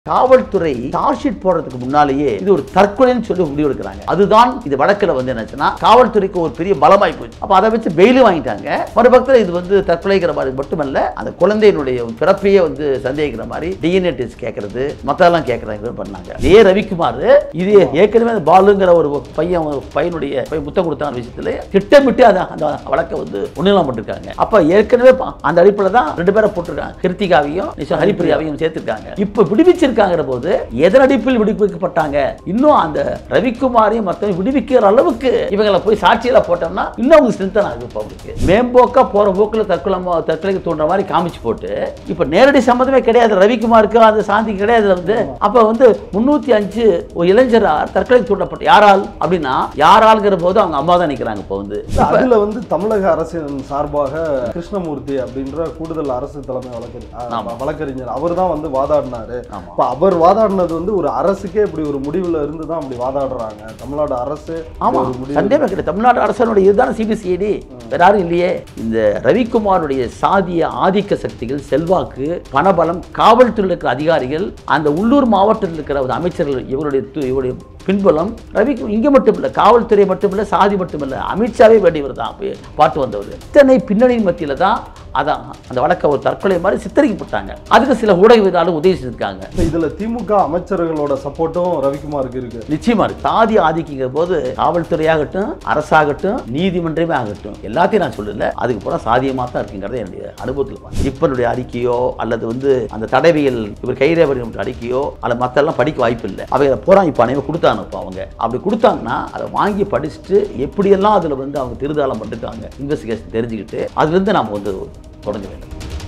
காவல்துறை charge sheet போடுறதுக்கு முன்னாலேயே இது ஒரு தற்கொலைன்னு சொல்லி முடிவெடுக்கிறாங்க அதுதான் இது வழக்கில் வந்து என்னச்சுன்னா காவல்துறைக்கு ஒரு பெரிய பலமாய் போச்சு அப்போ அதை வச்சு பெயிலும் வாங்கிட்டாங்க மறுபக்கத்தில் இது வந்து தற்கொலைங்கிற மாதிரி மட்டுமல்ல அந்த குழந்தையினுடைய பிறப்பையே வந்து சந்தேகிக்கிற மாதிரி டிஎன்ஏ டெஸ்ட் கேட்கறது மற்றெல்லாம் கேட்கறாங்க பண்ணாங்க ஏ ரவிக்குமார் இது ஏற்கனவே அந்த பாலுங்கிற ஒரு பையன் ஒரு பையனுடைய பையன் முத்தம் கொடுத்தாங்க விஷயத்துல திட்டமிட்டு அதை அந்த வழக்கை வந்து உண்மையெல்லாம் பண்ணிருக்காங்க அப்ப ஏற்கனவே ப- அந்த அடிப்படையில் தான் ரெண்டு பேரை போட்டிருக்காங்க கிருத்திகாவையும் நிஷா ஹரிப்பிரியாவையும் சேர்த்திருக்காங்க இப்ப விடுவிச்சிருக்காங்கிற போது எதன் அடிப்பில் விடுவிக்கப்பட்டாங்க இன்னும் அந்த ரவிக்குமாரையும் மற்றவங்க விடுவிக்கிற அளவுக்கு இவங்களை போய் சாட்சியில போட்டோம்னா இன்னும் அவங்க ஸ்ட்ரென்தன் ஆகுது இப்போ அவங்களுக்கு மேம்போக்கா போற போக்குல தற்கொலை தற்கொலைக்கு தோன்ற மாதிரி காமிச்சு போட்டு இப்ப நேரடி சம்மந்தமே கிடையாது ரவிக்குமாருக்கு அந்த சாந்திக்கு கிடையாது வந்து அப்ப வந்து முன்னூத்தி அஞ்சு ஒரு இளைஞரார் தற்கொலைக்கு தூண்டப்பட்ட யாரால் அப்படின்னா யாரால்ங்கிற போது அவங்க அம்மா தான் நிக்கிறாங்க இப்போ வந்து இல்ல, அதுல வந்து தமிழக அரசின் சார்பாக கிருஷ்ணமூர்த்தி அப்படின்ற கூடுதல் அரசு தலைமை வழக்கறி ஆமா. வழக்கறிஞர் அவர் தான் வந்து வாதாடினாரு ஆமா இப்ப அவர் வாதாடினது வந்து ஒரு அரசுக்கே இப்படி ஒரு முடிவுல இருந்து தான் அப்படி வாதாடுறாங்க தமிழ்நாடு அரசு இப்படி ஆமா ஒரு முடிவு சந்தேகமே கிடையாது தமிழ்நாடு அரசனுடைய இதுதானே சிபிசிஐடி வேற யாரும் இல்லையே இந்த ரவிக்குமாருடைய சாதிய ஆதிக்க சக்திகள் செல்வாக்கு பணபலம் காவல்துறையில் இருக்கிற அதிகாரிகள் அந்த உள்ளூர் மாவட்டத்தில் இருக்கிற ஒரு அமைச்சர்கள் இவருடைய து- இவருடைய பின்புலம் ரவிக்கு இங்க மட்டும் இல்லை காவல்துறை மட்டும் இல்லை சாதி மட்டும் இல்லை அமித்ஷாவே வேண்டியவர் தான் போய் பாட்டு வந்தவர் இத்தனை பின்னணியின் மத்தியில தான் அதான் அந்த வழக்கை ஒரு தற்கொலை மாதிரி சித்தரிக்கப்பட்டாங்க அதுக்கு சில ஊடகவியலாளர் உதவி செஞ்சிருக்காங்க இப்ப இதுல திமுக அமைச்சர்களோட சப்போர்ட்டும் ரவிக்குமாருக்கு இருக்கு நிச்சயமா இருக்கு சாதி ஆதிக்கிங்கிற போது காவல்துறையாகட்டும் அரசாகட்டும் நீதிமன்றமே ஆகட்டும் எல்லாத்தையும் நான் சொல்லல அதுக்கு பூரா சாதியமாக தான் இருக்குங்கிறத என்னுடைய அனுபவத்தில் இப்பனுடைய அறிக்கையோ அல்லது வந்து அந்த தடவியல் இவர் கைரேவர் அறிக்கையோ அல்லது மற்ற எல்லாம் படிக்க வாய்ப்பு இல்லை அவைகளை பூரா இப்போ அனைவரும் கொடுத்தாங்க இப்போ அவங்க அப்படி கொடுத்தாங்கன்னா அதை வாங்கி படிச்சுட்டு எப்படியெல்லாம் அதில் வந்து அவங்க திருதாளம் பண்ணிருக்காங்க இன்வெஸ்டிகேஷன் தெரிஞ்சுக்கிட்டு அதுலேருந்து நாம் வந்து தொடங்க வேண்டும்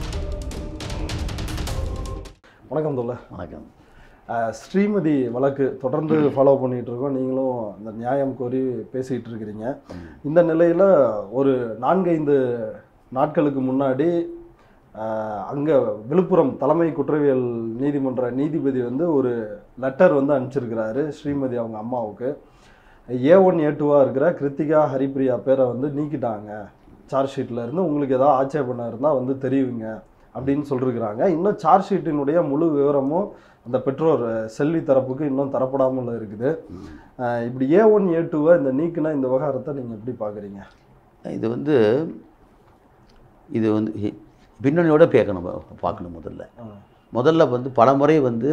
வணக்கம் தொல்ல வணக்கம் ஸ்ரீமதி வழக்கு தொடர்ந்து ஃபாலோ பண்ணிட்டு இருக்கோம் நீங்களும் அந்த நியாயம் கோரி பேசிட்டு இருக்கிறீங்க இந்த நிலையில ஒரு நான்கைந்து நாட்களுக்கு முன்னாடி ஆஹ், அங்க விழுப்புரம் தலைமை குற்றவியல் நீதிமன்ற நீதிபதி வந்து ஒரு லெட்டர் வந்து அனுப்பிச்சிருக்கிறாரு ஸ்ரீமதி அவங்க அம்மாவுக்கு ஏ ஒன் ஏ டூவா இருக்கிற கிருத்திகா ஹரிப்பிரியா பேரை வந்து நீக்கிட்டாங்க சார்ஜ் ஷீட்ல இருந்து உங்களுக்கு ஏதாவது ஆட்சேபணம் இருந்தால் வந்து தெரிவிங்க அப்படின்னு சொல்லிருக்கிறாங்க இன்னும் சார்ஜ் ஷீட்டினுடைய முழு விவரமும் அந்த பெற்றோர் அஹ், செல்வி தரப்புக்கு இன்னும் தரப்படாமல் இருக்குது அஹ், இப்படி ஏ ஒன் ஏ டூவை இந்த நீக்கினா இந்த விவகாரத்தை நீங்கள் எப்படி பார்க்குறீங்க இது வந்து இது வந்து இ- பின்னணியோட பேக்கணும் பார்க்கணும் முதல்ல முதல்ல வந்து பலமுறை வந்து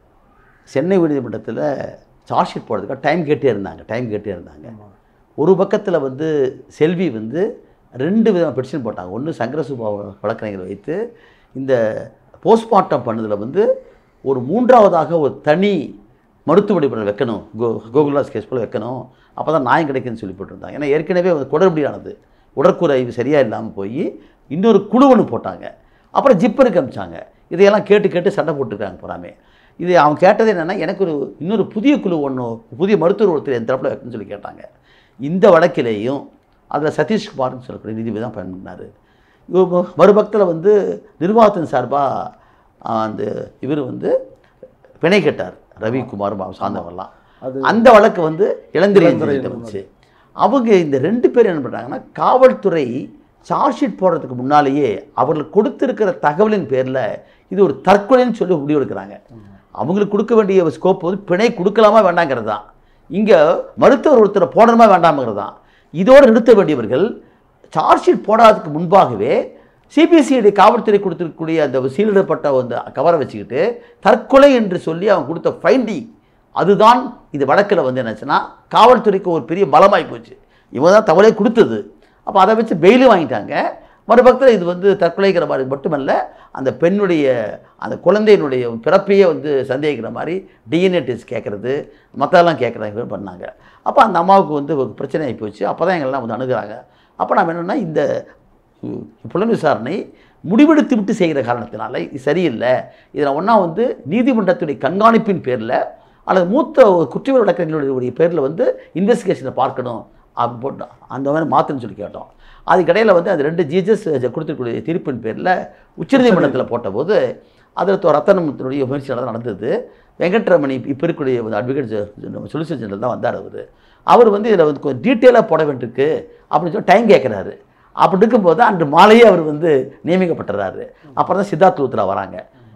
சென்னை உயர்நீதிமன்றத்தில் சார்ஜ் ஷீட் போடுறதுக்காக டைம் கேட்டே இருந்தாங்க டைம் கேட்டே இருந்தாங்க ஒரு பக்கத்தில் வந்து செல்வி வந்து ரெண்டு விதமாக பெட்டிஷன் போட்டாங்க ஒன்று சங்கரசுபா வழக்கறிஞரை வைத்து இந்த போஸ்ட்மார்ட்டம் பண்ணதில் வந்து ஒரு மூன்றாவதாக ஒரு தனி மருத்துவ படிப்பை வைக்கணும் கோ கோகுலாஸ் கேஸ் போல் வைக்கணும் அப்போ தான் நியாயம் கிடைக்குன்னு சொல்லி போட்டிருந்தாங்க ஏன்னா ஏற்கனவே வந்து குடற்படியானது உடற்கூறாய்வு சரியாக இல்லாமல் போய் இன்னொரு குழு ஒன்று போட்டாங்க அப்புறம் ஜிப்பருக்கு அமிச்சாங்க இதையெல்லாம் கேட்டு கேட்டு சண்டை போட்டுருக்காங்க பூராமே இது அவங்க கேட்டது என்னென்னா எனக்கு ஒரு இன்னொரு புதிய குழு ஒன்று புதிய மருத்துவர் ஒருத்தர் என் தரப்பில் வைக்கணும்னு சொல்லி கேட்டாங்க இந்த வழக்கிலேயும் அதில் சதீஷ்குமார்னு சொல்லக்கூடிய நீதிபதி தான் பயன்படுத்தினார் மறுபக்கத்தில் வந்து நிர்வாகத்தின் சார்பாக அந்த இவர் வந்து பிணை கேட்டார் ரவிக்குமார் சார்ந்தவர்லாம் அது அந்த வழக்கு வந்து இளந்திரை இளந்திரை வந்துச்சு அவங்க இந்த ரெண்டு பேர் என்ன பண்ணுறாங்கன்னா காவல்துறை சார்ஜ் ஷீட் போடுறதுக்கு முன்னாலேயே அவர்கள் கொடுத்திருக்கிற தகவலின் பேரில் இது ஒரு தற்கொலைன்னு சொல்லி முடிவெடுக்கிறாங்க அவங்களுக்கு கொடுக்க வேண்டிய ஸ்கோப் வந்து பிணை கொடுக்கலாமா வேண்டாங்கிறது தான் இங்கே மருத்துவர் ஒருத்தரை போடணுமா வேண்டாம்ங்கிறது தான் இதோடு நிறுத்த வேண்டியவர்கள் சார்ஜ் ஷீட் போடாததுக்கு முன்பாகவே சிபிசிஐடி காவல்துறை கொடுத்திருக்கக்கூடிய அந்த சீலிடப்பட்ட அந்த கவரை வச்சுக்கிட்டு தற்கொலை என்று சொல்லி அவங்க கொடுத்த ஃபைண்டிங் அதுதான் இது வழக்கில் வந்து என்னச்சுன்னா காவல்துறைக்கு ஒரு பெரிய பலமாய் போச்சு இவங்க தான் தவறே கொடுத்தது அப்போ அதை வச்சு பெயிலும் வாங்கிட்டாங்க மறுபக்கத்தில் இது வந்து தற்கொலைங்கிற மாதிரி மட்டுமல்ல அந்த பெண்ணுடைய அந்த குழந்தையினுடைய பிறப்பையே வந்து சந்தேகிக்கிற மாதிரி டிஎன்ஏ டெஸ்ட் கேட்குறது மற்றெல்லாம் கேட்குறாங்க பண்ணாங்க அப்போ அந்த அம்மாவுக்கு வந்து ஒரு பிரச்சனை ஆகி போச்சு அப்போ தான் எங்கள்லாம் வந்து அணுகுறாங்க அப்போ நம்ம என்னென்னா இந்த உம், புலன் விசாரணை முடிவெடுத்து விட்டு செய்கிற காரணத்தினால இது சரியில்லை இதில் ஒன்றா வந்து நீதிமன்றத்துடைய கண்காணிப்பின் பேரில் அல்லது மூத்த ஒரு குற்றவியல் வழக்கறிஞர்களுடைய பேரில் வந்து இன்வெஸ்டிகேஷனை பார்க்கணும் அப்படி போட்டு அந்த மாதிரி மாற்றுன்னு சொல்லி கேட்டோம் அதுக்கிடையில் வந்து அது ரெண்டு ஜிஜஸ் கொடுத்துருக்கக்கூடிய தீர்ப்பின் பேரில் உச்சநீதிமன்றத்தில் போட்டபோது அதில் ரத்தனத்தினுடைய முயற்சியாளர் நடந்தது வெங்கட்ரமணி இப்போ இருக்கக்கூடிய அட்வொகேட் சொலிசிட்டர் ஜெனரல் தான் வந்தார் அவர் அவர் வந்து இதில் வந்து கொஞ்சம் டீட்டெயிலாக போட வேண்டியிருக்கு அப்படின்னு சொல்லி டைம் கேட்குறாரு அப்படி இருக்கும்போது அன்று மாலையே அவர் வந்து நியமிக்கப்பட்டுறாரு அப்புறம் தான் சித்தார்த் லூத்ரா வராங்க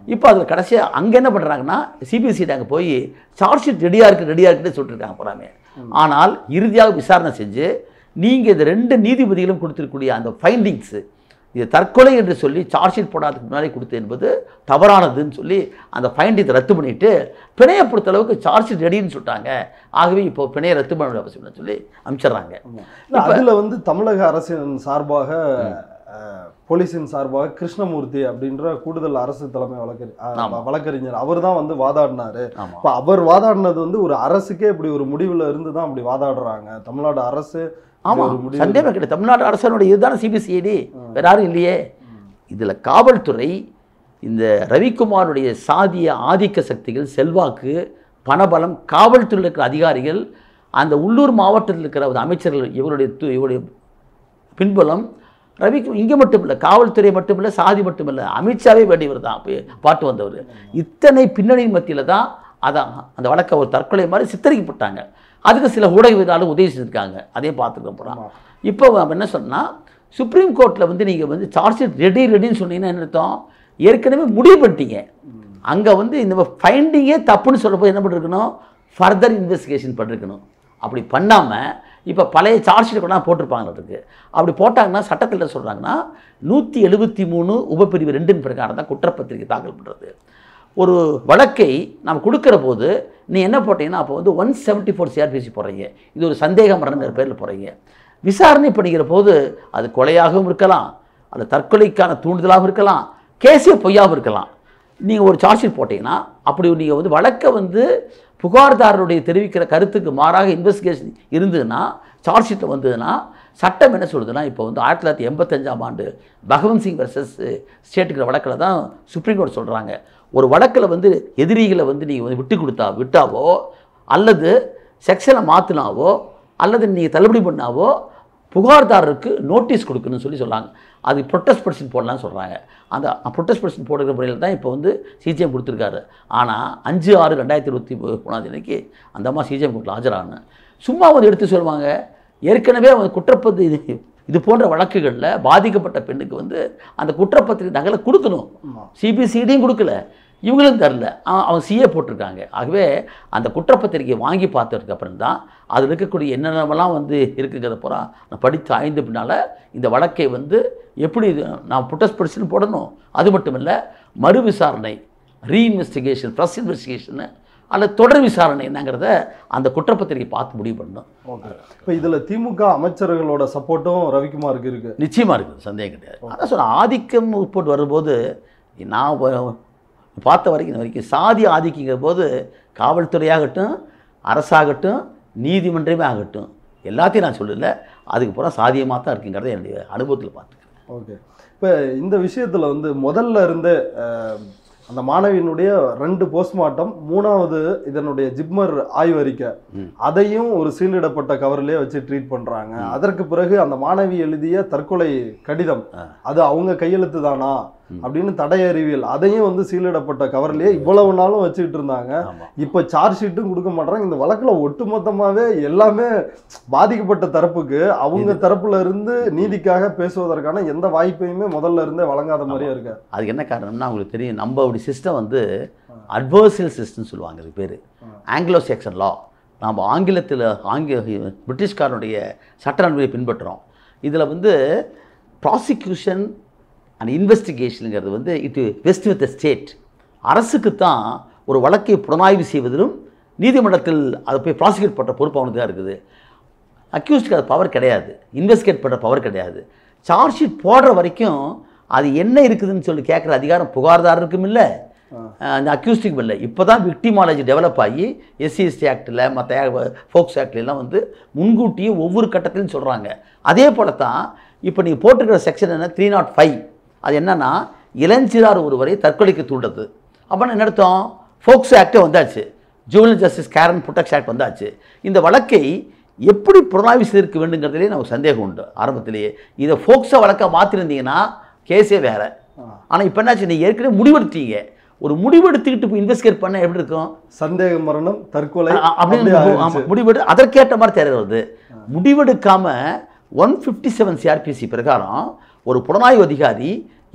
இப்போ அதில் கடைசியாக அங்கே என்ன பண்ணுறாங்கன்னா சிபிஎஸ்சிட்ட அங்கே போய் சார்ஜ் ஷீட் ரெடியாக இருக்குது ரெடியாக இருக்குன்னு சொல்லிட்டுருக்காங்க பூராமே ஆனால் இறுதியாக விசாரணை செஞ்சு நீங்கள் இந்த ரெண்டு நீதிபதிகளும் கொடுத்திருக்கக்கூடிய அந்த ஃபைண்டிங்ஸு இது தற்கொலை என்று சொல்லி சார்ஜ் ஷீட் போடாததுக்கு முன்னாடி கொடுத்து என்பது தவறானதுன்னு சொல்லி அந்த ஃபைண்டிங்கை ரத்து பண்ணிட்டு பிணையை பொறுத்த அளவுக்கு சார்ஜ் ஷீட் ரெடின்னு சொல்லிட்டாங்க ஆகவே இப்போ பிணையை ரத்து பண்ண வேண்டிய அவசியம் இல்லைன்னு சொல்லி அனுப்பிச்சிடுறாங்க இல்ல, அதுல வந்து தமிழக அரசின் சார்பாக அஹ், போலீஸின் சார்பாக கிருஷ்ணமூர்த்தி அப்படின்ற கூடுதல் அரசு தலைமை வழக்கறி அஹ், ஆமா. வழக்கறிஞர் அவர் தான் வந்து வாதாடினாரு ஆமாம் இப்ப அவர் வாதாடினது வந்து ஒரு அரசுக்கே இப்படி ஒரு முடிவுல இருந்து தான் அப்படி வாதாடுறாங்க தமிழ்நாடு அரசு இப்படி ஆமாம் ஒரு முடிவு சந்தேகம் கிடையாது தமிழ்நாடு அரசனுடைய இதுதானே சிபிசிஐடி வேற யாரும் இல்லையே இதில் காவல்துறை இந்த ரவிக்குமாருடைய சாதிய ஆதிக்க சக்திகள் செல்வாக்கு பணபலம் காவல்துறையில் இருக்கிற அதிகாரிகள் அந்த உள்ளூர் மாவட்டத்தில் இருக்கிற ஒரு அமைச்சர்கள் இவருடைய து- இவருடைய பின்புலம் ரவிக்கு இங்கே மட்டும் இல்லை காவல்துறை மட்டும் இல்லை சாதி மட்டும் இல்லை அமித்ஷாவே வேண்டியவர் தான் போய் பாட்டு வந்தவர் இத்தனை பின்னணியின் மத்தியில் தான் அதான் அந்த வழக்கை ஒரு தற்கொலை மாதிரி சித்தரிக்கப்பட்டாங்க அதுக்கு சில ஊடகவியலாளர் உதவி செஞ்சுருக்காங்க அதையும் பார்த்துக்க போகிறோம் ஆமா. இப்போ அவன் என்ன சொன்னால் சுப்ரீம் கோர்ட்டில் வந்து நீங்கள் வந்து சார்ஜ் ஷீட் ரெடி ரெடின்னு சொன்னீங்கன்னா என்ன அர்த்தம் ஏற்கனவே முடிவு பண்ணிட்டீங்க அங்கே வந்து இந்த ஃபைண்டிங்கே தப்புன்னு சொல்லப்போ என்ன பண்ணிருக்கணும் ஃபர்தர் இன்வெஸ்டிகேஷன் பண்ணிருக்கணும் அப்படி பண்ணாமல் இப்போ பழைய சார்ஜ் ஷீட் கொண்டா போட்டிருப்பாங்க இருக்கு அப்படி போட்டாங்கன்னா சட்டத்தில் என்ன சொல்கிறாங்கன்னா நூற்றி எழுபத்தி மூணு உபப்பிரிவு ரெண்டின் பிரகாரம் தான் குற்றப்பத்திரிகை தாக்கல் பண்ணுறது ஒரு வழக்கை நாம் கொடுக்குற போது நீ என்ன போட்டீங்கன்னா அப்போ வந்து ஒன் செவன்ட்டி ஃபோர் சிஆர்பிசி போடுறீங்க இது ஒரு சந்தேக மரணங்கிற பேரில் போடுறீங்க விசாரணை பண்ணிக்கிற போது அது கொலையாகவும் இருக்கலாம் அது தற்கொலைக்கான தூண்டுதலாகவும் இருக்கலாம் கேஸே பொய்யாகவும் இருக்கலாம் நீங்கள் ஒரு சார்ஜ் ஷீட் போட்டீங்கன்னா அப்படி நீங்கள் வந்து வழக்கை வந்து புகார்தாரருடைய தெரிவிக்கிற கருத்துக்கு மாறாக இன்வெஸ்டிகேஷன் இருந்ததுன்னா சார்ஜ் ஷீட்டில் வந்ததுன்னா சட்டம் என்ன சொல்லுதுன்னா இப்போ வந்து ஆயிரத்தி தொள்ளாயிரத்தி எண்பத்தஞ்சாம் ஆண்டு பகவந்த் சிங் வர்சஸ் ஸ்டேட்டுக்கிற வழக்கில் தான் சுப்ரீம் கோர்ட் சொல்கிறாங்க ஒரு வழக்கில் வந்து எதிரிகளை வந்து நீங்கள் வந்து விட்டு கொடுத்தா விட்டாவோ அல்லது செக்ஷனை மாற்றினாவோ அல்லது நீங்கள் தள்ளுபடி பண்ணாவோ புகார்தாரருக்கு நோட்டீஸ் கொடுக்கணும்னு சொல்லி சொன்னாங்க அது ப்ரொட்டஸ்ட் பெட்டிஷன் போடலாம்னு சொல்கிறாங்க அந்த ப்ரொட்டஸ்ட் பெட்டிஷன் போடுற முறையில் தான் இப்போ வந்து சிஜிஎம் கொடுத்துருக்காரு ஆனால் அஞ்சு ஆறு ரெண்டாயிரத்தி இருபத்தி மூணாம் தேதிக்கு அந்த அம்மா சிஜிஎம் கோர்ட்டில் ஆஜரான சும்மா வந்து எடுத்து சொல்லுவாங்க ஏற்கனவே அவங்க குற்றப்பத்து இது இது போன்ற வழக்குகளில் பாதிக்கப்பட்ட பெண்ணுக்கு வந்து அந்த குற்றப்பத்திரிகை நகலை கொடுக்கணும் ஆமா. சிபிசிடியும் கொடுக்கல இவங்களும் தரல அவன் அவன் சிஏ போட்டிருக்காங்க ஆகவே அந்த குற்றப்பத்திரிகையை வாங்கி பார்த்ததுக்கு அப்புறம் தான் அதில் இருக்கக்கூடிய என்னென்னலாம் வந்து இருக்குங்கிறத பூரா நான் படித்து ஆய்ந்த பின்னால் இந்த வழக்கை வந்து எப்படி இது நான் புட்டஸ் படிச்சுன்னு போடணும் அது மட்டும் இல்லை மறு விசாரணை ரீஇன்வெஸ்டிகேஷன் ப்ளஸ் இன்வெஸ்டிகேஷனு அல்லது தொடர் விசாரணை என்னங்கிறத அந்த குற்றப்பத்திரிகை பார்த்து முடிவு பண்ணணும் ஓகே இப்போ இதுல திமுக அமைச்சர்களோட சப்போர்ட்டும் ரவிக்குமாருக்கு இருக்கு நிச்சயமாக இருக்குது சந்தேகம் கிடையாது அதான் சொன்ன ஆதிக்கம் உட்பட்டு வரும்போது நான் வ- பார்த்த வரைக்கும் இது வரைக்கும் சாதி ஆதிக்கிங்கிற போது காவல்துறையாகட்டும் அரசாகட்டும் நீதிமன்றமே ஆகட்டும் எல்லாத்தையும் நான் சொல்லல அதுக்கு பூரா சாதியமாக தான் இருக்குங்கிறத என்னுடைய அனுபவத்தில் பார்த்துக்கிறேன் ஓகே இப்போ இந்த விஷயத்துல வந்து முதல்ல இருந்தே அஹ், அந்த மாணவியினுடைய ரெண்டு போஸ்ட்மார்ட்டம் மூணாவது இதனுடைய ஜிப்மர் ஆய்வறிக்கை ம். அதையும் ஒரு சீலிடப்பட்ட கவர்லயே வச்சு ட்ரீட் பண்றாங்க அதற்கு பிறகு அந்த மாணவி எழுதிய தற்கொலை கடிதம் ஆ. அது அவங்க கையெழுத்து தானா ம். அப்படின்னு தடை அறிவியல் அதையும் வந்து சீலிடப்பட்ட கவர்லயே இவ்வளவு நாளும் வச்சுக்கிட்டு இருந்தாங்க ஆமாம் இப்போ சார்ஜ் ஷீட்டும் கொடுக்க மாட்டாங்க இந்த வழக்குல ஒட்டுமொத்தமாவே எல்லாமே பாதிக்கப்பட்ட தரப்புக்கு அவங்க தரப்புல இருந்து நீதிக்காக பேசுவதற்கான எந்த வாய்ப்பையுமே முதல்ல இருந்தே வழங்காத மாதிரியே இருக்கு அதுக்கு என்ன காரணம்னா உங்களுக்கு தெரியும் நம்ம அப்படி சிஸ்டம் வந்து அட்வர்சல் சிஸ்டம்னு சொல்லுவாங்க இது பேர் ஆ. ஆங்கிலோ செக்ஷன் லா நாம் ஆங்கிலத்தில் ஆங்கில பிரிட்டிஷ்காரனுடைய சட்ட நடைமுறையை பின்பற்றுறோம் இதில் வந்து ப்ராசிக்யூஷன் அண்ட் இன்வெஸ்டிகேஷனுங்கிறது வந்து it vest with the state அரசுக்கு தான் ஒரு வழக்கை புலனாய்வு செய்வதிலும் நீதிமன்றத்தில் அதை போய் ப்ராசிக்யூட் பண்ணுற பொறுப்பு அவனுக்கு தான் இருக்குது அக்யூஸ்டுக்கு அது பவர் கிடையாது இன்வெஸ்டிகேட் பண்ணுற பவர் கிடையாது சார்ஜ் ஷீட் போடுற வரைக்கும் அது என்ன இருக்குதுன்னு சொல்லி கேட்குற அதிகாரம் புகார்தாரருக்கும் இல்லை ஆ. அந்த அக்யூஸ்டிக்கும் இல்லை இப்போ தான் விக்டிமாலஜி டெவலப் ஆகி எஸ்சி எஸ்டி ஆக்டில் மற்ற ஃபோக்ஸ் ஆக்ட்லாம் வந்து முன்கூட்டியே ஒவ்வொரு கட்டத்திலும் சொல்கிறாங்க அதே போல தான் இப்போ நீங்கள் போட்டிருக்கிற செக்ஷன் என்ன த்ரீ நாட் ஃபைவ் அது என்னன்னா இளஞ்சிறார் ஒருவரை தற்கொலைக்கு தூண்டது அப்படின்னா என்ன அர்த்தம் ஃபோக்ஸ் ஆக்டே வந்தாச்சு juvenile justice care and protection act வந்தாச்சு இந்த வழக்கை எப்படி புலனாய்வு செய்திருக்க வேண்டுங்கிறதுலேயே நமக்கு சந்தேகம் உண்டு ஆரம்பத்திலேயே இதை ஃபோக்ஸை வழக்காக மாற்றிருந்தீங்கன்னா கேஸே வேற ஆ. ஆனால் இப்போ என்னாச்சு நீங்கள் ஏற்கனவே முடிவெடுத்தீங்க ஒரு முடிவெடுத்துக்கிட்டு இப்போ இன்வெஸ்டிகேட் பண்ண எப்படி இருக்கும் சந்தேக மரணம் தற்கொலை அ- அப்படின்னு அப்படியே ஆமா, ஆயிடுச்சு. முடிவெடு அதற்கேற்ற மாதிரி தேர்வு வருது முடிவெடுக்காம ஒன் ஃபிஃப்டி செவன் சிஆர்பிசி பிரகாரம் ஒரு புலனாய்வு அதிகாரி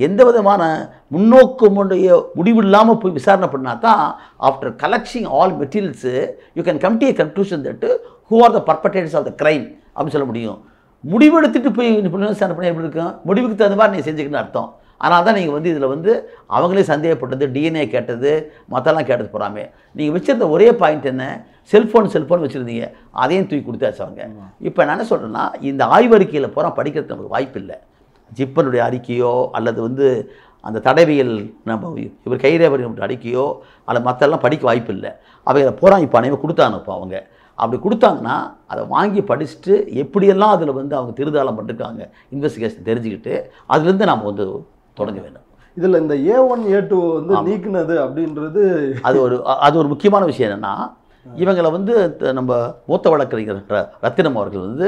எந்த விதமான முன்னோக்கமுடைய முடிவு இல்லாமல் போய் விசாரணை பண்ணா தான் after collecting all materials you can come to a conclusion that who are the perpetrators of the crime அப்படின்னு சொல்ல முடியும் முடிவெடுத்துட்டு போய் புலன் விசாரணை பண்ணி எப்படி இருக்கும் முடிவுக்கு தகுந்த மாதிரி நீ செஞ்சுக்கணும்னு அர்த்தம் ஆனால் தான் நீங்கள் வந்து இதில் வந்து அவங்களே சந்தேகப்பட்டது டிஎன்ஏ கேட்டது மற்றெல்லாம் கேட்டது போகிறாமே நீங்கள் வச்சிருந்த ஒரே பாயிண்ட் என்ன செல்ஃபோன் செல்ஃபோன் வச்சுருந்தீங்க அதையும் தூக்கி கொடுத்தாச்சு அவங்க இப்போ நான் என்ன சொல்கிறேன்னா இந்த ஆய்வறிக்கையில் பூரா படிக்கிறது நமக்கு வாய்ப்பு இல்லை ஜிப்பனுடைய அறிக்கையோ அல்லது வந்து அந்த தடவியல் நம்ம இவர் கைரேவர் அறிக்கையோ அல்லது மற்றெல்லாம் படிக்க வாய்ப்பு இல்லை அவைகளை பூரா இப்போ அனைவரும் கொடுத்தாங்க இப்போ அவங்க அப்படி கொடுத்தாங்கன்னா அதை வாங்கி படிச்சுட்டு எப்படியெல்லாம் அதில் வந்து அவங்க திருதாளம் பண்ணிருக்காங்க இன்வெஸ்டிகேஷன் தெரிஞ்சுக்கிட்டு அதுலேருந்து நாம் வந்து தொடங்க வேண்டும் இதுல இந்த ஏ ஒன் ஏ டூ வந்து நீக்குனது அப்படின்றது அது ஒரு அ- அது ஒரு முக்கியமான விஷயம் என்னென்னா இவங்களை வந்து த- நம்ம மூத்த வழக்கறிஞர் ர- ரத்தினம் அவர்கள் வந்து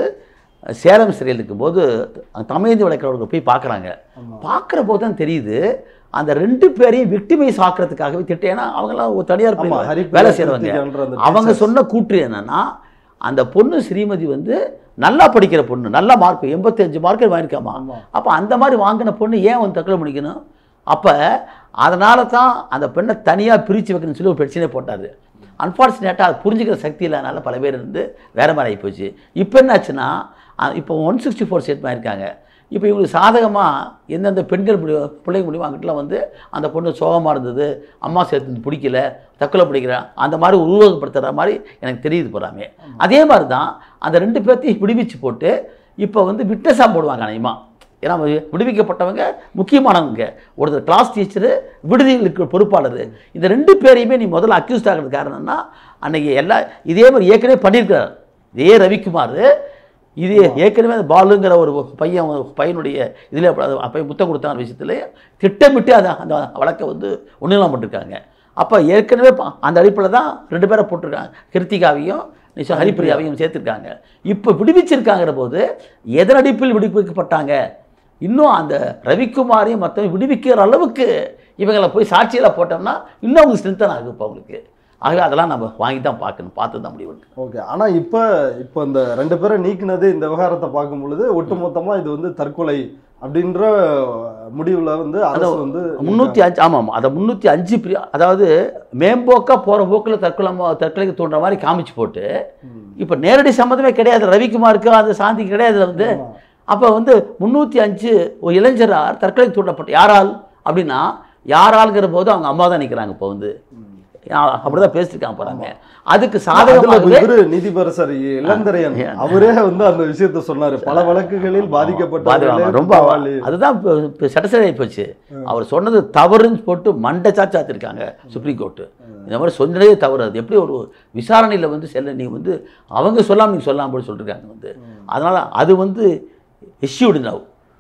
சேலம் சிறையில் இருக்கும்போது தமிழந்தி வழக்கறிஞர்கள் போய் பார்க்குறாங்க ஆமா. பார்க்குற போது தான் தெரியுது அந்த ரெண்டு பேரையும் விக்டிமைஸ் ஆக்குறதுக்காகவே திட்டம் ஏன்னா அவங்களாம் ஒரு தனியார் ஆமா, பள்ளியில ஹரிப்பிரியா வேலை செய்கிறவங்க கிருத்திகான்ற அந்த அவங்க teachers. சொன்ன கூற்று என்னன்னா அந்த பொண்ணு ஸ்ரீமதி வந்து நல்லா படிக்கிற பொண்ணு நல்ல மார்க் எண்பத்தஞ்சு மார்க் வாங்கியிருக்காமா ஆமா. அப்போ அந்த மாதிரி வாங்கின பொண்ணு ஏன் வந்து தற்கொலை பண்ணிக்கணும் அப்போ அதனால தான் அந்த பெண்ணை தனியாக பிரித்து வைக்கணும்னு சொல்லி ஒரு பிரச்சனை போட்டார் அன்ஃபார்ச்சுனேட்டாக அது புரிஞ்சுக்கிற சக்தி இல்லாதனால பல பேர் இருந்து வேற மாதிரி ஆகிப்போச்சு இப்போ என்னாச்சுன்னா அஹ் இப்போ ஒன் சிக்ஸ்டி ஃபோர் ஸ்டேட் இருக்காங்க இப்போ இவங்களுக்கு சாதகமாக எந்தெந்த பெண்கள் முடியும் பிள்ளைங்க முடியும் அங்கிட்டலாம் வந்து அந்த பொண்ணு சோகமாக இருந்தது அம்மா சேர்த்து பிடிக்கல தற்கொலை பிடிக்கிறேன் அந்த மாதிரி உருவகப்படுத்துகிற மாதிரி எனக்கு தெரியுது போகிறாமே அதே மாதிரி தான் அந்த ரெண்டு பேர்த்தையும் விடுவிச்சு போட்டு இப்போ வந்து விட்னஸாக போடுவாங்க அநேகமாக ஏன்னா வி- விடுவிக்கப்பட்டவங்க முக்கியமானவங்க ஒருத்தர் கிளாஸ் டீச்சரு விடுதிகளுக்கு பொறுப்பாளர் இந்த ரெண்டு பேரையுமே நீ முதல்ல அக்யூஸ்ட் ஆகிறது காரணம்னா அன்னைக்கு எல்லா இதே மாதிரி ஏற்கனவே பண்ணியிருக்கிறார் இதே ரவிக்குமார் இது ஏற்கனவே அந்த பாலுங்கிற ஒரு பையன் ஒரு பையனுடைய இதில் பையன் முத்தம் கொடுத்தாங்க விஷயத்துல திட்டமிட்டு அந்த அந்த வழக்கை வந்து ஒன்றுலாம் பண்ணிருக்காங்க அப்போ ஏற்கனவே ப- அந்த அடிப்படையில் தான் ரெண்டு பேரை போட்டிருக்காங்க கிருத்திகாவையும் நிச்சயம் ஹரிப்பிரியாவையும் சேர்த்துருக்காங்க இப்போ விடுவிச்சிருக்காங்கிற போது எதன் அடிப்பில் விடுவிக்கப்பட்டாங்க இன்னும் அந்த ரவிக்குமாரையும் மற்றவங்க விடுவிக்கிற அளவுக்கு இவங்களை போய் சாட்சியில் போட்டோம்னா இன்னும் அவங்க ஸ்ட்ரென்த்தன் ஆகும் இப்போ அவங்களுக்கு ஆகவே அதெல்லாம் நம்ம வாங்கி தான் பார்க்கணும் பார்த்து தான் முடிவு எடுக்கணும். ஓகே ஆனா இப்ப இப்ப இந்த ரெண்டு பேரை நீக்கினது இந்த விவகாரத்தை பார்க்கும் பொழுது ஒட்டுமொத்தமா இது வந்து தற்கொலை அப்படின்ற முடிவுல வந்து அரசு வந்து முந்நூற்றி அஞ்சு ஆமாம் அதை முந்நூற்றி அஞ்சு பிரி அதாவது மேம்போக்காக போகிற போக்கில் தற்கொலை ம- தற்கொலைக்கு தோன்ற மாதிரி காமிச்சு போட்டு ம். இப்போ நேரடி சம்மந்தமே கிடையாது ரவிக்குமாருக்கு அந்த சாந்திக்கு கிடையாது அதுல வந்து ஆமா. அப்போ வந்து முந்நூற்றி அஞ்சு ஒரு இளைஞரார் தற்கொலைக்கு தூண்டப்பட்ட யாரால் அப்படின்னா யாரால்ங்கிற போது அவங்க அம்மா தான் நிற்கிறாங்க இப்போ வந்து ம். அப்படிதான் பேசியிருக்காங்க போறாங்க அதுக்கு அதுல சாதகமாகவே இவரு நீதிபரசர் இளந்தரையன் ஆ. அவரே வந்து அந்த விஷயத்த சொன்னாரு பல வழக்குகளில் பாதுகாப்பு. பாதிக்கப்பட்ட ரொம்ப அதுதான் இப்போ இப்போ சட்டசபை போச்சு அவர் சொன்னது தவறுன்னு போட்டு மண்டை சாச்சு சாத்திருக்காங்க சுப்ரீம் கோர்ட்டு இந்த மாதிரி சொன்னதே தவறு அது எப்படி ஒரு விசாரணையில் வந்து செல்ல நீங்கள் வந்து அவங்க சொல்லாம நீங்கள் சொல்லாம போய் சொல்லிருக்காங்க வந்து அதனால் அது வந்து இஷ்யூடு நவ்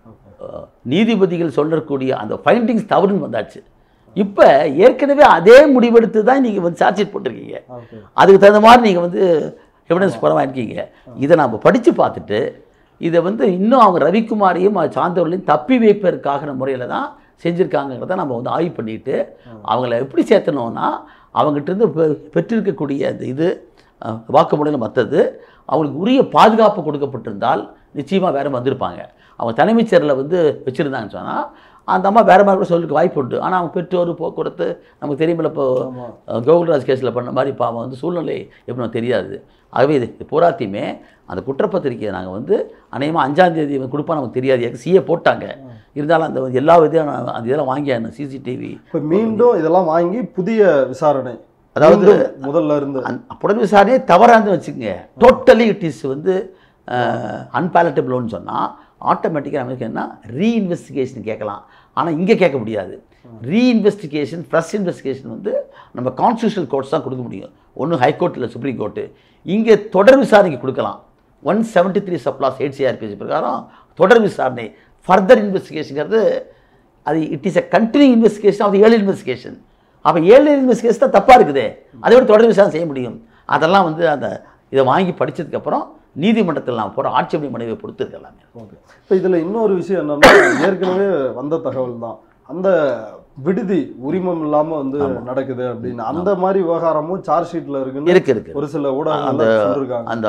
நீதிபதிகள் சொல்லக்கூடிய அந்த ஃபைண்டிங்ஸ் தவறுன்னு வந்தாச்சு இப்போ ஏற்கனவே அதே முடிவெடுத்து தான் நீங்கள் வந்து சார்ஜ் ஷீட் போட்டிருக்கீங்க ஓகே அதுக்கு தகுந்த மாதிரி நீங்கள் வந்து எவிடன்ஸ் படமாக இருக்கீங்க இதை நம்ம படித்து பார்த்துட்டு இதை வந்து இன்னும் அவங்க ரவிக்குமாரையும் அது சார்ந்தவர்களையும் தப்பி வைப்பதற்கான முறையில் தான் செஞ்சுருக்காங்கிறத நம்ம வந்து ஆய்வு பண்ணிட்டு அவங்கள எப்படி சேர்த்தணும்னா அவங்ககிட்ட இருந்து பெ- பெற்றிருக்கக்கூடிய அந்த இது அஹ், வாக்குமூலம் மற்றது அவங்களுக்கு உரிய பாதுகாப்பு கொடுக்கப்பட்டிருந்தால் நிச்சயமாக வேற வந்திருப்பாங்க அவங்க தலைமைச் செயலில் வந்து வச்சுருந்தாங்கன்னு சொன்னால் அந்த அம்மா வேறு மாதிரி கூட சொல்லிக்க வாய்ப்பு உண்டு ஆனால் அவங்க பெற்றோர் போக்குவரத்து நமக்கு தெரியுமில்ல இப்போ ஆமா கோகுல்ராஜ் கேஸில் பண்ண மாதிரி பாவம் வந்து சூழ்நிலை எப்படின்னு தெரியாது ஆகவே இது இது பூராத்தையுமே அந்த குற்றப்பத்திரிக்கையை நாங்கள் வந்து அநேகமாக அஞ்சாந்தேதி கொடுப்பா நமக்கு தெரியாது சிஏ போட்டாங்க இருந்தாலும் அந்த எல்லா விதையும் நான் அந்த இதெல்லாம் வாங்கியானு சிசிடிவி இப்ப மீண்டும் இதெல்லாம் வாங்கி புதிய விசாரணை அதாவது மீண்டும் முதல்ல இருந்து புலன் விசாரணையே தவறாந்து வச்சுக்கோங்க டோட்டலி இட் இஸ் வந்து அன்பேலட்டபிள்னு சொன்னால் ஆட்டோமேட்டிக்காக நமக்கு என்ன ரீஇன்வெஸ்டிகேஷன் கேட்கலாம் ஆனால் இங்கே கேட்க முடியாது ரீஇன்வெஸ்டிகேஷன் ஃப்ரெஷ் இன்வெஸ்டிகேஷன் வந்து நம்ம கான்ஸ்டியூஷனல் கோர்ட்ஸ் தான் கொடுக்க முடியும் ஒன்று ஹைகோர்ட் இல்லை சுப்ரீம் கோர்ட்டு இங்கே தொடர் விசாரணைக்கு கொடுக்கலாம் one seventy three subclause eight CrPC பிரகாரம் தொடர் விசாரணை ஃபர்தர் இன்வெஸ்டிகேஷனுங்கிறது அது it is a continue investigation of early investigation அப்போ ஏர்லி இன்வெஸ்டிகேஷன் தான் தப்பாக இருக்குதே அதை விட தொடர் விசாரணை செய்ய முடியும் அதெல்லாம் வந்து அந்த இதை வாங்கி படிச்சதுக்கப்புறம் நீதிமன்றத்தில் நான் போகிற ஆட்சேபனை மனைவியை பொறுத்து எல்லாமே ஓகே இப்போ இதில் இன்னொரு விஷயம் என்னன்னா ஏற்கனவே வந்த தகவல் தான் அந்த விடுதி உரிமம் இல்லாம வந்து நடக்குது அப்படின்னு அந்த மாதிரி விவகாரமும் சார்ஜ் ஷீட்ல இருக்குன்னு இருக்கு இருக்கு ஒரு சில அந்த ஊடகங்கள் சொல்லிருக்காங்க அந்த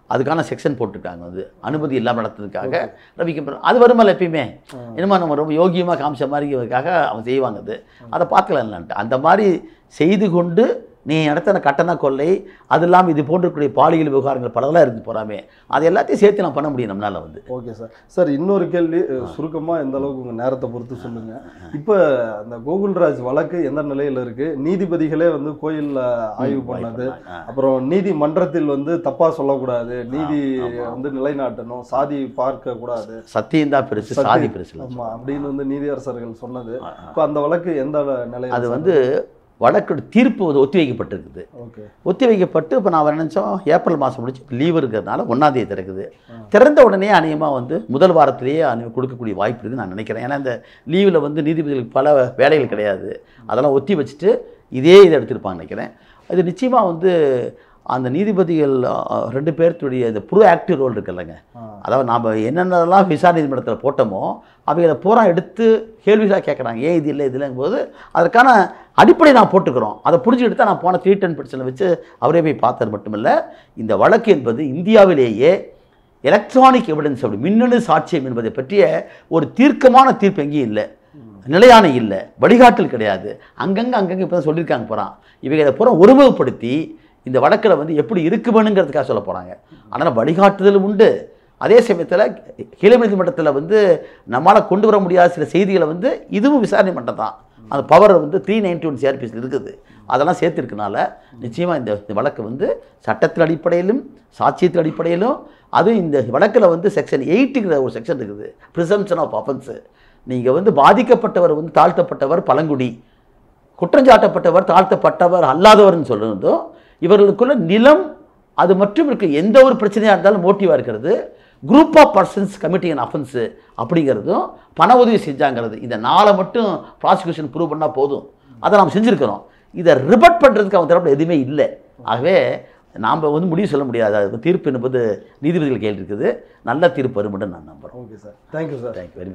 அதுக்கான செக்ஷன் போட்டிருக்காங்க வந்து அனுமதி இல்லாமல் நடத்துறதுக்காக ரவிக்கு அது வருமல்ல எப்பயுமே என்னமா நம்ம ரொம்ப யோகியமாக காமிச்ச மாதிரிக்காக அவங்க செய்வாங்க அது அதை பார்க்கலான்ட்டு அந்த மாதிரி செய்து கொண்டு நீ நடத்தின கட்டண கொள்ளை அது இல்லாமல் இது போன்றக்கூடிய பாலியல் விவகாரங்கள் பலதெல்லாம் இருந்து போகிறாமே அது எல்லாத்தையும் சேர்த்து நான் பண்ண முடியும் நம்மளால வந்து ஓகே சார் சார் இன்னொரு கேள்வி சுருக்கமாக எந்த அளவுக்கு உங்கள் நேரத்தை பொறுத்து சொல்லுங்க இப்போ அந்த கோகுல்ராஜ் வழக்கு எந்த நிலையில் இருக்கு நீதிபதிகளே வந்து கோயிலில் ஆய்வு பண்ணது ஆ. அப்புறம் நீதிமன்றத்தில் வந்து தப்பா சொல்லக்கூடாது நீதி வந்து நிலைநாட்டணும் சாதி பார்க்க கூடாது சத்தியம்தான் பெருசு சாதி பெருசு இல்லை. ஆமா அப்படின்னு வந்து நீதியரசர்கள் சொன்னது இப்போ அந்த வழக்கு எந்த நிலையில் அது வந்து வழக்கோட தீர்ப்பு வந்து ஒத்தி வைக்கப்பட்டிருக்குது ஓகே ஒத்தி வைக்கப்பட்டு இப்போ நான் நினச்சோம் ஏப்ரல் மாதம் முடிச்சு இப்போ லீவ் இருக்கிறதுனால ஒன்றாந்தேதி திறக்குது திறந்த உடனே அநேகமாக வந்து முதல் வாரத்திலேயே அநே- கொடுக்கக்கூடிய வாய்ப்பு இருக்குன்னு நான் நினைக்கிறேன் ஏன்னா இந்த லீவில் வந்து நீதிபதிகளுக்கு பல வேலைகள் கிடையாது அதெல்லாம் ஒத்தி வச்சுட்டு இதே இதை எடுத்திருப்பாங்க நினைக்கிறேன் இது நிச்சயமாக வந்து அந்த நீதிபதிகள் அ, ரெண்டு பேர்த்துடைய இந்த ப்ரோ ஆக்டிவ் ரோல் இருக்குல்லங்க ஆ. அதாவது நாம் என்னென்னலாம் விசாரணை நீதிமன்றத்தில் போட்டோமோ அவைகளை பூரா எடுத்து கேள்விகளாக கேட்குறாங்க ஏன் இது இல்லை இது இல்லைங்கும் போது அதற்கான அடிப்படை நான் போட்டுக்கிறோம் அதை புரிஞ்சுக்கிட்டு தான் நான் போன த்ரீ டென் பிரச்சனை வச்சு அவரே போய் பார்த்தது மட்டுமில்ல இந்த வழக்கு என்பது இந்தியாவிலேயே எலக்ட்ரானிக் எவிடன்ஸ் அப்படி மின்னணு சாட்சியம் என்பதை பற்றிய ஒரு தீர்க்கமான தீர்ப்பு எங்கேயும் இல்லை நிலையான இல்லை வழிகாட்டல் கிடையாது அங்கங்கே அங்கங்கே இப்போ தான் சொல்லியிருக்காங்க போகிறான் இவைகளை பூரா ஒருமுகப்படுத்தி இந்த வழக்கில் வந்து எப்படி இருக்கு வேணுங்கிறதுக்காக சொல்ல போகிறாங்க அதனால் வழிகாட்டுதலும் உண்டு அதே சமயத்தில் கீழே நீதிமன்றத்தில் வந்து நம்மளால் கொண்டு வர முடியாத சில செய்திகளை வந்து இதுவும் விசாரணை மன்றம் தான் அந்த பவர் வந்து த்ரீ நைன்டி ஒன் சிஆர்பிஎஸ் இருக்குது அதெல்லாம் சேர்த்துருக்கனால நிச்சயமாக இந்த இந்த வழக்கு வந்து சட்டத்தின் அடிப்படையிலும் சாட்சியத்தின் அடிப்படையிலும் அதுவும் இந்த வழக்கில் வந்து செக்ஷன் எயிட்டுங்கிற ஒரு செக்ஷன் இருக்குது ப்ரிசம்ஷன் ஆஃப் அஃபென்ஸு நீங்கள் வந்து பாதிக்கப்பட்டவர் வந்து தாழ்த்தப்பட்டவர் பழங்குடி குற்றஞ்சாட்டப்பட்டவர் தாழ்த்தப்பட்டவர் அல்லாதவர்னு சொல்கிறதும் இவர்களுக்குள்ள நிலம் அது மட்டும் இருக்க எந்த ஒரு பிரச்சனையாக இருந்தாலும் மோட்டிவாக இருக்கிறது group of persons committing an offence அப்படிங்கிறதும் பண உதவி செஞ்சாங்கிறது இந்த நாளை மட்டும் ப்ராசிக்யூஷன் ப்ரூவ் பண்ணால் போதும் அதை நாம் செஞ்சுருக்கிறோம் இதை ரிபட் பண்ணுறதுக்கு அவங்க தரப்பில் எதுவுமே இல்லை ஆகவே நாம் வந்து முடிவு சொல்ல முடியாது அது தீர்ப்பு என்பது நீதிபதிகள் கையில் இருக்குது நல்ல தீர்ப்பு வரும் நான் நம்புகிறேன் okay sir thank you sir thank you very